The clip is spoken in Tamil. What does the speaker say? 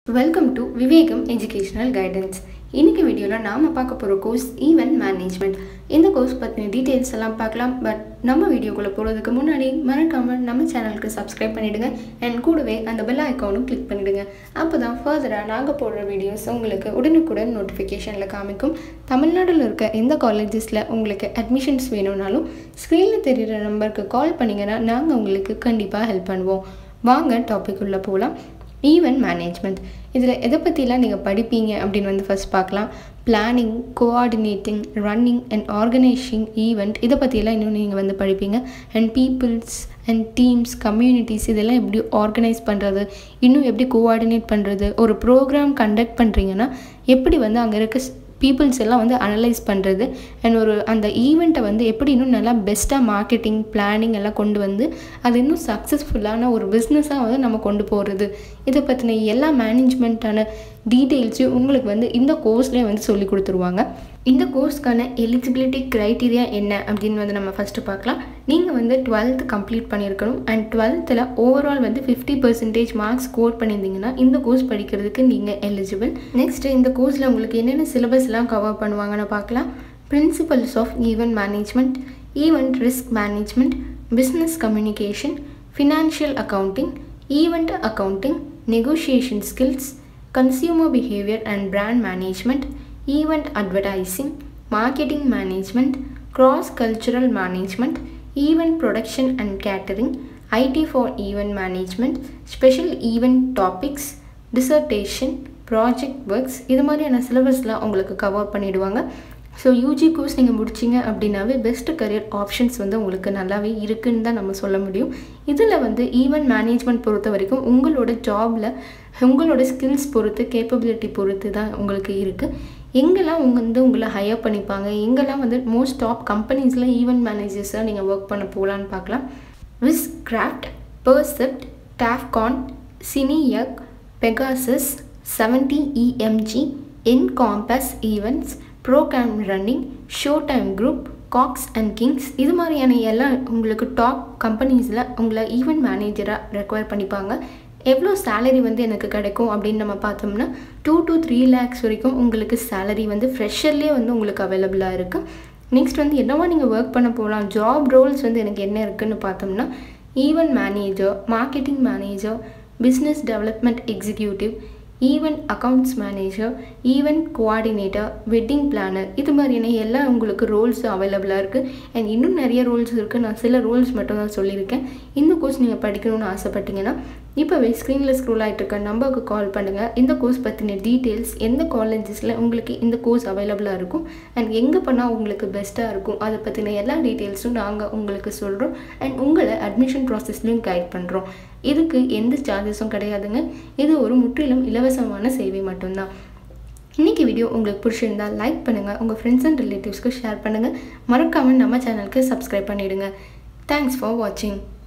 welcome to Vivekam educational guidance இன்னைக்கு வீடியோவில் நாம் பார்க்க போகிற கோர்ஸ் ஈவென்ட் மேனேஜ்மெண்ட் இந்த கோர்ஸ் பற்றின டீட்டெயில்ஸ் எல்லாம் பார்க்கலாம் பட் நம்ம வீடியோக்குள்ளே போகிறதுக்கு முன்னாடி மறக்காமல் நம்ம சேனலுக்கு சப்ஸ்கிரைப் பண்ணிவிடுங்க அண்ட் கூடவே அந்த பெல் ஐக்கானும் கிளிக் பண்ணிவிடுங்க அப்போ தான் ஃபர்தராக நாங்கள் போடுற வீடியோஸ் உங்களுக்கு உடனுக்குடன் நோட்டிஃபிகேஷனில் காமிக்கும் தமிழ்நாட்டில் இருக்க எந்த காலேஜஸில் உங்களுக்கு அட்மிஷன்ஸ் வேணும்னாலும் ஸ்க்ரீனில் தெரிகிற நம்பருக்கு கால் பண்ணிங்கன்னா நாங்கள் உங்களுக்கு கண்டிப்பாக ஹெல்ப் பண்ணுவோம் வாங்க டாபிக் உள்ளே போகலாம் ஈவெண்ட் மேனேஜ்மெண்ட் இதில் எதை பற்றிலாம் நீங்கள் படிப்பீங்க அப்படின்னு வந்து ஃபஸ்ட் பார்க்கலாம் planning coordinating running and organising event இதை பற்றியெல்லாம் இன்னும் நீங்கள் வந்து படிப்பீங்க and peoples and teams communities இதெல்லாம் எப்படி ஆர்கனைஸ் பண்ணுறது இன்னும் எப்படி கோஆர்டினேட் பண்ணுறது ஒரு ப்ரோக்ராம் கண்டக்ட் பண்ணுறீங்கன்னா எப்படி வந்து அங்கே இருக்க பீப்புள்ஸ் எல்லாம் வந்து அனலைஸ் பண்ணுறது அண்ட் ஒரு அந்த ஈவெண்ட்டை வந்து எப்படி இன்னும் நல்லா பெஸ்ட்டாக மார்க்கெட்டிங் பிளானிங் எல்லாம் கொண்டு வந்து அது இன்னும் சக்ஸஸ்ஃபுல்லான ஒரு பிஸ்னஸாக வந்து நம்ம கொண்டு போகிறது இதை பற்றின எல்லா மேனேஜ்மெண்ட்டான டீட்டெயில்ஸையும் உங்களுக்கு வந்து இந்த கோர்ஸ்லேயே வந்து சொல்லி கொடுத்துருவாங்க இந்த கோர்ஸ்க்கான எலிஜிபிலிட்டி க்ரைட்டீரியா என்ன அப்படின்னு வந்து நம்ம ஃபஸ்ட்டு பார்க்கலாம் நீங்கள் வந்து டுவெல்த் கம்ப்ளீட் பண்ணியிருக்கணும் அண்ட் டுவெல்த்தில் ஓவரால் வந்து ஃபிஃப்டி பர்சன்டேஜ் மார்க்ஸ் ஸ்கோர் பண்ணியிருந்தீங்கன்னா இந்த கோர்ஸ் படிக்கிறதுக்கு நீங்கள் எலிஜிபிள் நெக்ஸ்ட்டு இந்த கோர்ஸில் உங்களுக்கு என்னென்ன சிலபஸ்லாம் கவர் பண்ணுவாங்கன்னு பார்க்கலாம் principles of event management event risk management business communication financial accounting event accounting negotiation skills consumer behaviour and brand management event advertising marketing management cross cultural management event production and catering IT for event management special event topics dissertation project works இது மாதிரியான சிலபஸ்லாம் உங்களுக்கு கவர் பண்ணிவிடுவாங்க ஸோ யூஜி கோர்ஸ் நீங்கள் முடிச்சிங்க அப்படின்னாவே பெஸ்ட் கரியர் ஆப்ஷன்ஸ் வந்து உங்களுக்கு நல்லாவே இருக்குன்னு தான் நம்ம சொல்ல முடியும் இதில் வந்து ஈவெண்ட் மேனேஜ்மெண்ட் பொறுத்த வரைக்கும் உங்களோட ஜாபில் உங்களோட ஸ்கில்ஸ் பொறுத்து கேப்பபிலிட்டி பொறுத்து தான் உங்களுக்கு இருக்குது எங்கெல்லாம் உங்க வந்து உங்களை ஹையர் பண்ணிப்பாங்க எங்கெல்லாம் வந்து மோஸ்ட் டாப் கம்பெனிஸில் ஈவெண்ட் மேனேஜர்ஸாக நீங்கள் ஒர்க் பண்ண போகலான்னு பார்க்கலாம் விஸ் கிராஃப்ட் பர்செப்ட் டாஃப்கான் Cineyug Pegasus seventy EMG Encompass events program running show time group Cox and Kings இது மாதிரியான எல்லாம் உங்களுக்கு டாப் கம்பெனிஸில் உங்களை ஈவெண்ட் மேனேஜராக ரெக்வயர் பண்ணிப்பாங்க எவ்வளோ சேலரி வந்து எனக்கு கிடைக்கும் அப்படின்னு நம்ம பார்த்தோம்னா டூ டு த்ரீ லேக்ஸ் வரைக்கும் உங்களுக்கு சேலரி வந்து ஃப்ரெஷர்லேயே வந்து உங்களுக்கு அவைலபிளாக இருக்குது நெக்ஸ்ட் வந்து என்னவா நீங்கள் ஒர்க் பண்ண போகலாம் ஜாப் ரோல்ஸ் வந்து எனக்கு என்ன இருக்குதுன்னு பார்த்தோம்னா event manager marketing manager business development executive event accounts manager event coordinator wedding planner இது மாதிரியான எல்லா உங்களுக்கு ரோல்ஸ் அவைலபிளாக இருக்குது அண்ட் இன்னும் நிறைய ரோல்ஸ் இருக்குது நான் சில ரோல்ஸ் மட்டும் தான் சொல்லியிருக்கேன் இந்த கோர்ஸ் நீங்கள் படிக்கணும்னு ஆசைப்பட்டீங்கன்னா இப்போவே ஸ்க்ரீனில் ஸ்க்ரோல் ஆகிட்டு இருக்க நம்பருக்கு கால் பண்ணுங்கள் இந்த கோர்ஸ் பற்றின டீட்டெயில்ஸ் எந்த காலேஜஸில் உங்களுக்கு இந்த கோர்ஸ் அவைலபிளாக இருக்கும் அண்ட் எங்கே பண்ணால் உங்களுக்கு பெஸ்ட்டாக இருக்கும் அதை பற்றின எல்லா டீட்டெயில்ஸும் நாங்கள் உங்களுக்கு சொல்கிறோம் அண்ட் உங்களை அட்மிஷன் ப்ராசஸ்லையும் கைட் பண்ணுறோம் இதுக்கு எந்த சார்ஜஸும் கிடையாதுங்க இது ஒரு முற்றிலும் இலவசமான சேவை மட்டும்தான் இன்றைக்கி வீடியோ உங்களுக்கு பிடிச்சிருந்தா லைக் பண்ணுங்கள் உங்கள் ஃப்ரெண்ட்ஸ் அண்ட் ரிலேட்டிவ்ஸ்க்கு ஷேர் பண்ணுங்கள் மறக்காமல் நம்ம சேனலுக்கு சப்ஸ்கிரைப் பண்ணிவிடுங்க தேங்க்ஸ் ஃபார் வாட்சிங்